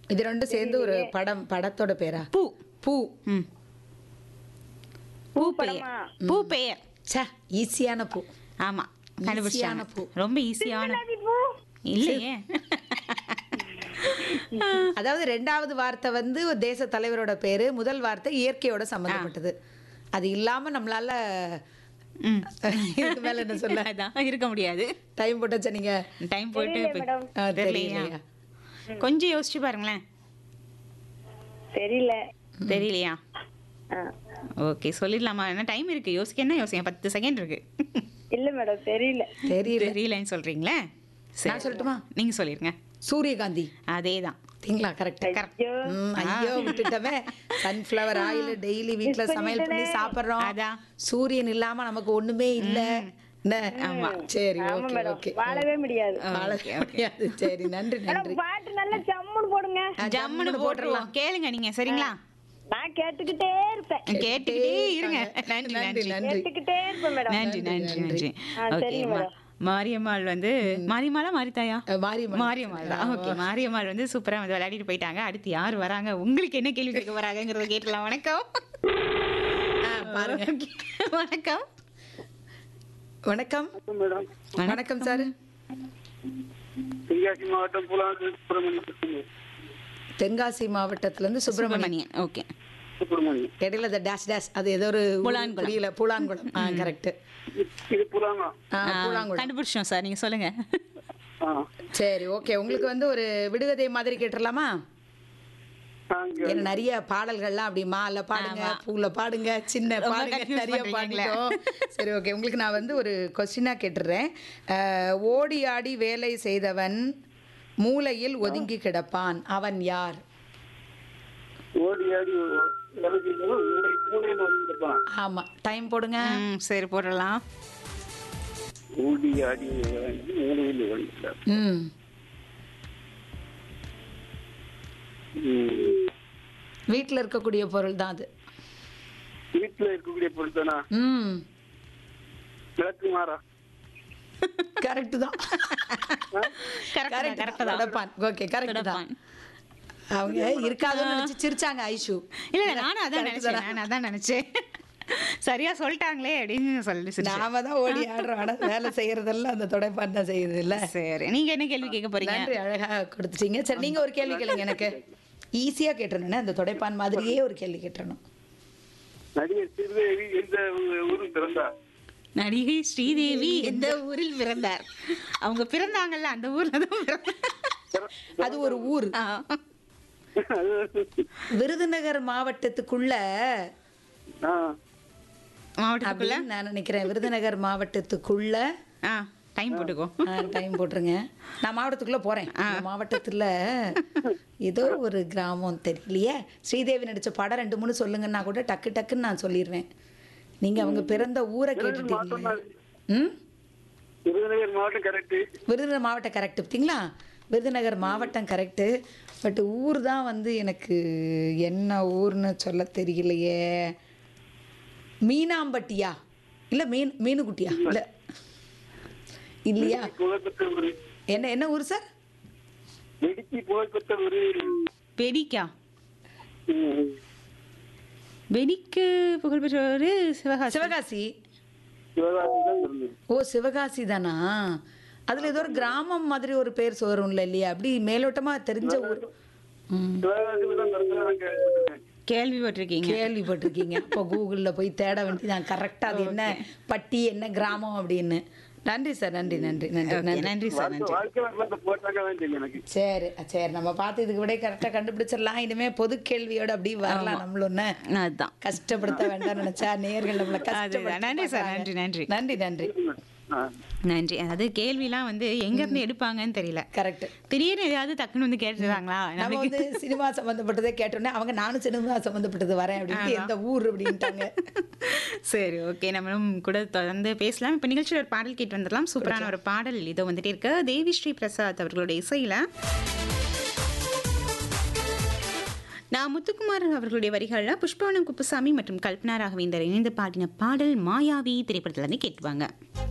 இது ரெண்டும் சேர்ந்து ஒரு படம் படத்தோட பேரா பூ பூ ம் பூ பெயர் படமா? பூ பெயர் சே ஈஸியான பூ ஆமா ஈஸியான கண்டுபிடிச்சாங்க பூ. ரொம்ப ஈஸியான அது பூ இல்லையே அதாவது ரெண்டாவது வார்த்தை வந்து ஒரு தேச தலைவரோட பேரு முதல் வார்த்தை இயற்கையோட சம்பந்தப்பட்டது அது இல்லாம நம்மளால ம் இதுக்கு மேல என்ன சொல்ல அதான் இருக்க முடியாது டைம் போட்டாச்சா நீங்க டைம் போட்டு தெரியல இப்ப- மேடம். ஆ, தெரியலையா தெரியலையா கொஞ்சம் யோசிச்சு பாருங்களேன் தெரியல தெரியலையா ஆ. ஓகே சொல்லிடலாமா என்ன டைம் இருக்கு யோசிக்க என்ன யோசிக்க பத்து செகண்ட் இருக்கு இல்ல மேடம் தெரியல தெரியல தெரியலன்னு சொல்றீங்களே சரி. நான் சொல்லட்டுமா? நீங்க சொல்லிருங்க சூரியகாந்தி அதேதான் பாத்தீங்களா கரெக்ட் ஐயோ ம், ஐயோ விட்டுட்டவே சன்ஃப்ளவர் ஆயில் டெய்லி வீட்ல சமையல் பண்ணி சாப்பிடுறோம் அதான். சூரியன் இல்லாம நமக்கு ஒண்ணுமே இல்ல என்ன ஆமா சரி ஆமா ஓகே மேடம் ஓகே வாழவே முடியாது வாழ முடியாது சரி நன்றி மேடம் நன்றி பாட்டு நல்லா ஜம்முன்னு போடுங்க ஜம்முன்னு போட்டுருவோம் கேளுங்க நீங்க சரிங்களா நான் கேட்டுக்கிட்டே இருப்பேன் கேட்டுக்கிட்டே இருங்க நன்றி நன்றி நன்றி நன்றி கேட்டுக்கிட்டே இருப்பேன் மேடம் நன்றி நன்றி நன்றி ஆ, ஓகே சரிங்க மேடம். மாரியம்மாள் வந்து மாரியம்மாளா மாரித்தாயா அஹ், மாரியம்மன். மாரியம்மாள் தான் ஓகே மாரியம்மாள் வந்து சூப்பரா வந்து விளையாடிட்டு போயிட்டாங்க அடுத்து யார் வராங்க உங்களுக்கு என்ன கேள்வி கேட்க வராங்கங்கிறத கேட்டலாம் வணக்கம் ஆ, பாருங்க வணக்கம் வணக்கம் மேடம் வணக்கம் சார் தென்காசி மாவட்டம் புலாங்கு சுப்பிரமணியம் தென்காசி மாவட்டத்துல இருந்து சுப்பிரமணியம் சுப்பிரமணியன் ஓகே சுப்பிரமணியம் இடையில இந்த டேஷ் டேஷ் அது ஏதோ ஒரு புலான்குளம். புரியல பூலான்குளம் ஆ கரெக்ட் இது புலாங்கா பூலாங்குளம் கண்டுபிடிச்சோம் சார் நீங்க சொல்லுங்க ஆ சரி ஓகே உங்களுக்கு வந்து ஒரு விடுகதை மாதிரி கேட்டுடலாமா அங்க ஏன்னா நிறைய பாடல்கள்லாம் அப்படி மால பாடுங்க பூல பாடுங்க சின்ன ரொம்ப பாடுங்க confuse நிறைய பண்றீங்களே. பாடிட்டோம் சரி ஓகே உங்களுக்கு நான் வந்து ஒரு கொஸ்டினா கேட்டுடுறேன் அஹ், ஓடி ஆடி வேலை செய்தவன் மூலையில் ஒதுங்கி கிடப்பான் அவன் யார் ஓடி ஆடி வேலை செய்தவன் மூளை மூளையில் வந்துருப்பான் ஆமா டைம் போடுங்க ம் சரி போடலாம் ஓடி ஆடி வந்து மூளையில் வந்துட்டார் ம் வீட்டில் இருக்கக்கூடிய பொருள் தான் அது வீட்டுல இருக்கக்கூடிய பொருள் தானா ம் விளக்கு மாறா கரெக்ட் தான் கரெக்ட் கரெக்ட் கரெக்ட் தான் தொடப்பான் ஓகே கரெக்ட் தான் தொடப்பான். அவங்க இருக்காதுன்னு நினைச்சு சிரிச்சாங்க ஐஷு இல்ல இல்ல நானும் அதான் நினைச்சேன் நான் அதான் நினைச்சேன் சரியா சொல்லிட்டாங்களே அப்படின்னு சொல்லி சிரிச்சேன். நாம தான் ஓடி ஆடுறோம் ஆனா வேலை செய்யறதெல்லாம் அந்த தொடைப்பான் தான் செய்யுது இல்ல சரி நீங்க என்ன கேள்வி கேட்க போறீங்க நன்றி அழகா கொடுத்துட்டீங்க சரி நீங்க ஒரு கேள்வி கேளுங்க எனக்கு ஈஸியா கேட்டுறணும் அந்த தொடைப்பான் மாதிரியே ஒரு கேள்வி கேட்டுறணும் நடிகர் ஸ்ரீதேவி எந்த ஊருக்கு பிறந்தார் நடிகை ஸ்ரீதேவி எந்த ஊரில் பிறந்தார் அவங்க பிறந்தாங்கல்ல அந்த ஊர்ல தான் பிறந்தார் அது ஒரு ஊர் ஆ. விருதுநகர் மாவட்டத்துக்குள்ள ஆ மாவட்டத்துக்குள்ள அப்படின்னு நான் நினைக்கிறேன் விருதுநகர் மாவட்டத்துக்குள்ள ஆ டைம் போட்டுக்கோ டைம் போட்டுருங்க நான் மாவட்டத்துக்குள்ள போறேன் இந்த மாவட்டத்துல ஏதோ ஒரு கிராமம் தெரியலையே ஸ்ரீதேவி நடிச்ச படம் ரெண்டு மூணு சொல்லுங்கன்னா கூட டக்கு டக்குன்னு நான் சொல்லிடுவேன் நீங்க அவங்க பிறந்த ஊரை கேட்டுட்டீங்க ம் விருதுநகர் மாவட்டம் கரெக்ட் விருதுநகர் மாவட்டம் கரெக்ட் பார்த்தீங்களா விருதுநகர் மாவட்டம் கரெக்டு பட் ஊர் தான் வந்து எனக்கு என்ன ஊர்னு சொல்ல தெரியலையே மீனாம்பட்டியா இல்லை மீன் மீனுக்குட்டியா இல்லை இல்லையா புகழ்பெற்ற ஒரு என்ன என்ன ஊர் சார் வெடிக்கு புகழ்பெற்ற ஒரு வெடிக்கா ம், வெடிக்கு புகழ்பெற்ற ஒரு சிவகாசி சிவகாசி சிவகாசி தான் இருந்தது ஓ சிவகாசி தானா அதில் ஏதோ ஒரு கிராமம் மாதிரி ஒரு பேர் வரும்ல இல்லையா அப்படி மேலோட்டமாக தெரிஞ்ச ஊர் ம் சிவகாசியில தான் பிறந்ததா நான் கேள்விப்பட்டிருக்கேன் கேள்விப்பட்டிருக்கீங்க கேள்விப்பட்டிருக்கீங்க அப்போ கூகுளில் போய் தேட வேண்டியதான் கரெக்டாக அது என்ன பட்டி என்ன கிராமம் அப்படின்னு நன்றி சார் நன்றி நன்றி நன்றி Okay, நன்றி நன்றி சார் வாழ்க்கை நன்றி வாழ்க்கை வரலாற்றை போட்டாங்க தான் தெரியும் எனக்கு சரி சரி நம்ம பார்த்து இதுக்கு விட கரெக்டாக கண்டுபிடிச்சிடலாம் இனிமே பொது கேள்வியோட அப்படி வரலாம் நம்மளும் அதுதான் கஷ்டப்படுத்த வேண்டாம்னு நினைச்சா நேர்கள் நம்மளை அதுதான். நன்றி சார், நன்றி, நன்றி. நன்றி நன்றி ஆ. நன்றி அதாவது கேள்விலாம் வந்து எங்க இருந்து எடுப்பாங்கன்னு தெரியல கரெக்ட் திடீர்னு எதையாவது டக்குன்னு வந்து கேட்டுறாங்களா நம்ம வந்து சினிமா சம்பந்தப்பட்டதே கேட்டோன்னே அவங்க நானும் சினிமா சம்பந்தப்பட்டது வரேன் அப்படின்ட்டு எந்த ஊர் அப்படின்ட்டாங்க சரி ஓகே நம்மளும் கூட தொடர்ந்து பேசலாம் இப்போ நிகழ்ச்சியில் ஒரு பாடல் கேட்டு வந்துடலாம் சூப்பரான ஒரு பாடல் இதோ வந்துட்டே இருக்கு தேவி ஸ்ரீ பிரசாத் அவர்களுடைய இசையில நான் முத்துக்குமார் அவர்களுடைய வரிகளில் புஷ்பவனம் குப்புசாமி மற்றும் கல்பனா ராகவேந்தர் இணைந்து பாடின பாடல் மாயாவி திரைப்படத்துல இருந்து கேட்டுவாங்க